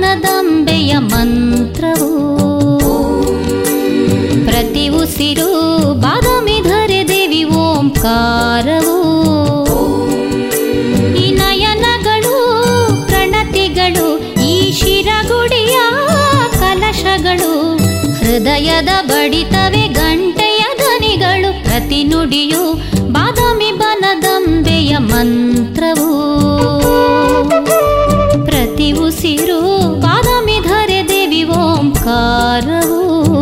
ಬನದಂಬೆಯ ಮಂತ್ರವು ಪ್ರತಿ ಉಸಿರು ಬಾದಾಮಿ ಧರೆ ದೇವಿ ಓಂಕಾರವು ಈ ನಯನಗಳು ಪ್ರಣತಿಗಳು ಈ ಶಿರಗುಡಿಯ ಕಲಶಗಳು ಹೃದಯದ ಬಡಿತವೆ ಗಂಟೆಯ ಧ್ವನಿಗಳು ಪ್ರತಿ ನುಡಿಯು ಬಾದಾಮಿ ಬನದಂಬೆಯ ಮಂತ್ರವು ಪ್ರತಿ ಉಸಿರು ಬಾದಾಮಿ ಧರೆ ದೇವಿ ಓಂಕಾರವು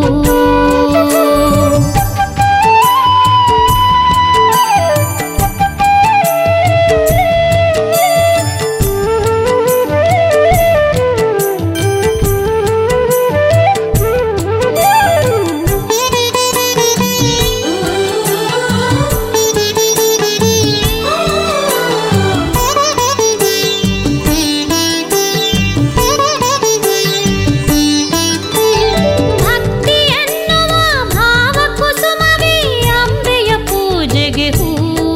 ಭಕ್ತಿ ಎನ್ನುವ ಭಾವ ಕುಸುಮವೇ ಅಂಬೆಯ ಪೂಜೆಗೆ ಹೂ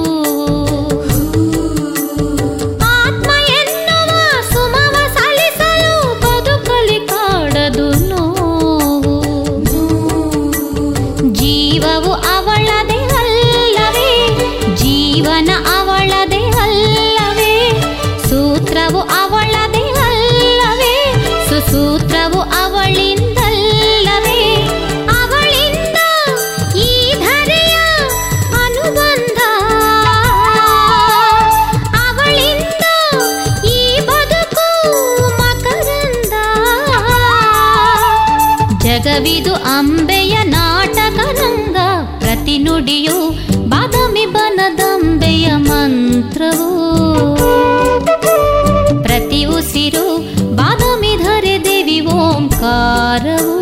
ಆತ್ಮ ಎನ್ನುವ ಸುಮವ ಸಲ್ಲಿಸಲು ಬದುಕಲಿ ಕಾಡದು ನೋವು ಜೀವವು ಅವಳದೆ ಅಲ್ಲವೇ ಜೀವನ ಅವಳದೆ ಅಲ್ಲವೇ ಸೂತ್ರವು ಅವಳದೆ ಅಲ್ಲವೇ ಸುಸೂತ್ರವು ಅವಳಿಂದಲ್ಲವೇ ಅವಳಿಂದ ಈ ಧರೆಯ ಅನುಬಂಧ ಅವಳಿಂದ ಈ ಬದುಕು ಮಕರಂದ ಜಗವಿದು ಅಂಬೆಯ ನಾಟಕ ರಂಗ ಪ್ರತಿ ನುಡಿಯು ಬಾದಾಮಿ ಬನದಂಬೆಯ ಮಂತ್ರವು ಪ್ರತಿ ಉಸಿರು ಬಾದಾಮಿ ಧರೆ ದೇವಿ ಓಂಕಾರವು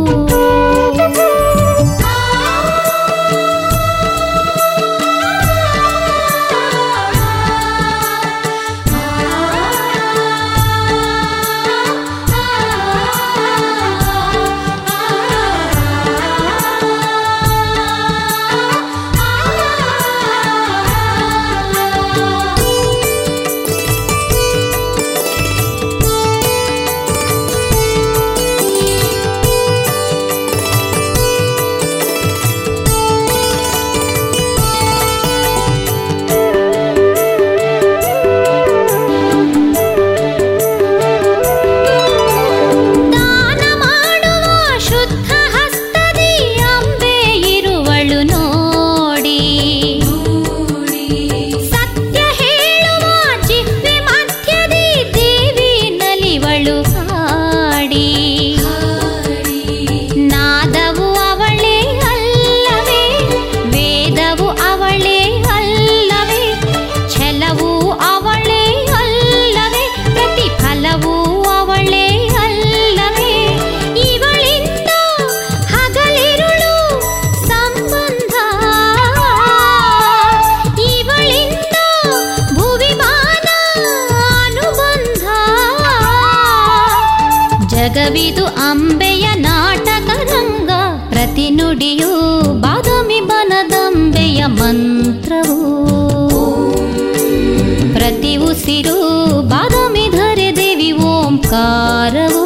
ದಾನ ಮಾಡುವ ಶುದ್ಧ ಹಸ್ತದಿ ಅಂಬೆ ಇರುವಳು ನೋಡಿ ಸತ್ಯ ಹೇಳುವ ಜಿಹ್ವೆ ಮಧ್ಯದಿ ದೇವಿ ನಲಿವಳು ಹಾಡಿ ನಾದವು ಅವಳೇ ಅಲ್ಲವೇ ವೇದವು ಅವಳೇ ಅಲ್ಲವೇ ಛಲವು ಅವಳೇ ಅಲ್ಲವೇ ಪ್ರತಿಫಲವು ಅವಳೇ ಅಲ್ಲವೇ ಇವಳಿಂದ ಹಗಲಿರುಳು ಸಂಬಂಧ ಇವಳಿಂದ ಭುವಿಮಾನ ಅನುಬಂಧ ಜಗವಿದು ಅಂಬೆಯ ನಾಟಕ ರಂಗ ಪ್ರತಿ ನುಡಿಯು ಬಾದಾಮಿ ಬನದಂಬೆಯ ಮಂತ್ರವು ಪ್ರತಿ ಉಸಿರು ಬಾದಾಮಿ ಧರೆ ದೇವಿ ಓಂಕಾರವು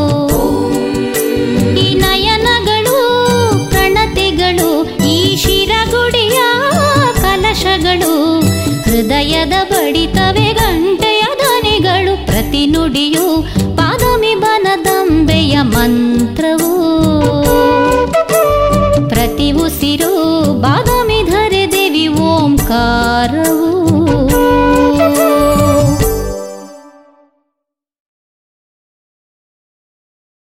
ಈ ನಯನಗಳು ಪ್ರಣತಿಗಳು ಈ ಶಿರಗುಡಿಯ ಕಲಶಗಳು ಹೃದಯದ ಬಡಿತವೆ ಗಂಟೆಯ ಧ್ವನಿಗಳು ಪ್ರತಿ ನುಡಿಯು ಬಾದಾಮಿ ಬನದಂಬೆಯ ಮಂತ್ರವು ಪ್ರತಿ ಉಸಿರು ಬಾದ